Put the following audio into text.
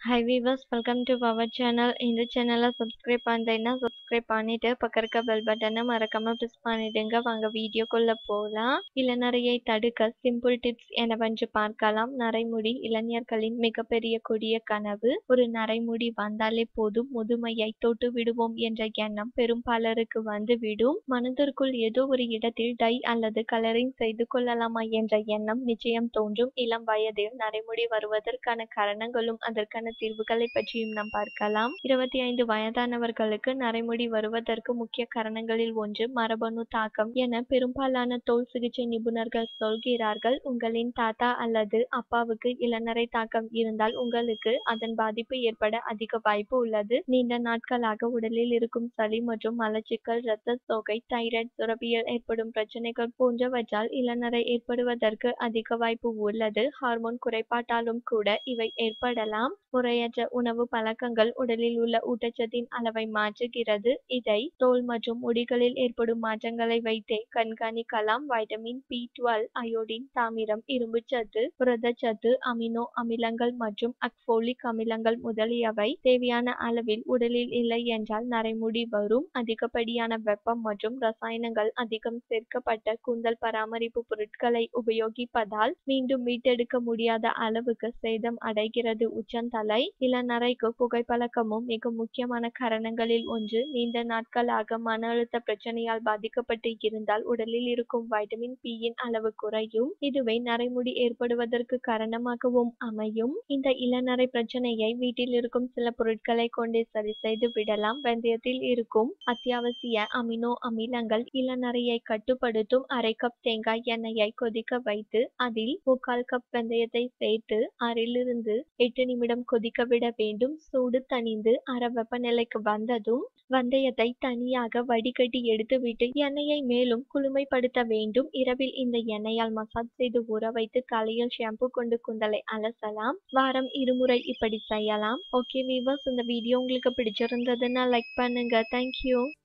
hi viewers welcome to power channel இந்த சேனலை subscribe பண்ணலைன்னா சப்ஸ்கிரைப் பண்ணிட்டு பக்கம் இருக்க பெல் பட்டனை மறக்காம ப்ரெஸ் பண்ணிடுங்க வாங்க வீடியோக்குள்ள போகலாம் இளநரையை தடுக்க சிம்பிள் டிப்ஸ் எனவென்று பார்க்கலாம் நரைமுடி இளைஞர்களின் மிகப்பெரிய கொடிய கனவு ஒரு நரைமுடி வந்தாலே போதும் முதுமையை தொட்டு விடுவோம் என்ற எண்ணம் பெரும்பாலருக்கு வந்துவிடும் மனதிற்குள் ஏதோ ஒரு இடத்தில் டை அல்லது கலரிங் செய்து கொள்ளலாமா என்ற எண்ணம் நிச்சயம் தோன்றும் இளம் வயதில் நரைமுடி வருவதற்கான காரணங்களும் அதற்கான தீர்வுகளை பற்றியும் நாம் பார்க்கலாம் இருபத்தி ஐந்து வயதானவர்களுக்கு நரைமுடி வருவதற்கு முக்கிய காரணங்களில் ஒன்று மரபணு தாக்கம் என பெரும்பாலான தோல் சிகிச்சை நிபுணர்கள் சொல்கிறார்கள் உங்களின் தாத்தா அல்லது அப்பாவுக்கு இளநரை தாக்கம் இருந்தால் உங்களுக்கு அதன் பாதிப்பு ஏற்பட அதிக வாய்ப்பு உள்ளது நீண்ட நாட்களாக உடலில் இருக்கும் சளி மற்றும் மலச்சிக்கல் இரத்த சோகை தைராய்டு சுரப்பியில் ஏற்படும் பிரச்சனைகள் போன்றவற்றால் இளநரை ஏற்படுவதற்கு அதிக வாய்ப்பு உள்ளது ஹார்மோன் குறைபாட்டாலும் கூட இவை ஏற்படலாம் முறையற்ற உணவு பழக்கங்கள் உடலில் உள்ள ஊட்டச்சத்தின் அளவை மாற்றுகிறது இதை தோல் மற்றும் முடிகளில் ஏற்படும் மாற்றங்களை வைத்தே கண்காணிக்கலாம் வைட்டமின் பி டுவெல் அயோடின் தாமிரம் இரும்புச்சத்து புரதச்சத்து அமினோ அமிலங்கள் மற்றும் அக்போலிக் அமிலங்கள் முதலியவை தேவையான அளவில் உடலில் இல்லை என்றால் நரைமுடி வரும் அதிகப்படியான வெப்பம் மற்றும் ரசாயனங்கள் அதிகம் சேர்க்கப்பட்ட கூந்தல் பராமரிப்பு பொருட்களை உபயோகிப்பதால் மீண்டும் மீட்டெடுக்க முடியாத அளவுக்கு சேதம் அடைகிறது உச்சந்தலை இளநரைக்கு புகைப்பழக்கமும் மிக முக்கியமான காரணங்களில் ஒன்று நீண்ட நாட்களாக மன அழுத்த பிரச்சனையால் பாதிக்கப்பட்டு இருந்தால் உடலில் இருக்கும் வைட்டமின் பியின் அளவு குறையும் இதுவே நரைமுடி ஏற்படுவதற்கு காரணமாகவும் அமையும் இந்த இளநரை பிரச்சனையை வீட்டில் இருக்கும் சில பொருட்களை கொண்டே சரி செய்து விடலாம் வெந்தயத்தில் இருக்கும் அத்தியாவசிய அமினோ அமிலங்கள் இளநரையை கட்டுப்படுத்தும் அரை கப் தேங்காய் எண்ணெயை கொதிக்க வைத்து அதில் முக்கால் கப் வெந்தயத்தை சேர்த்து ஆறிலிருந்து எட்டு நிமிடம் கொதிக்க விட வேண்டும் சூடு தணிந்து அரை வெப்பநிலைக்கு வந்ததும் வெந்தயத்தை தனியாக வடிகட்டி எடுத்துவிட்டு எண்ணெயை மேலும் குளுமைப்படுத்த வேண்டும் இரவில் இந்த எண்ணெயால் மசாஜ் செய்து ஊற வைத்து காலையில் ஷாம்பு கொண்டு குந்தலை அலசலாம் வாரம் இருமுறை இப்படி செய்யலாம் ஓகே வீவர்ஸ் இந்த வீடியோ உங்களுக்கு பிடிச்சிருந்ததுன்னா லைக் பண்ணுங்க தேங்க்யூ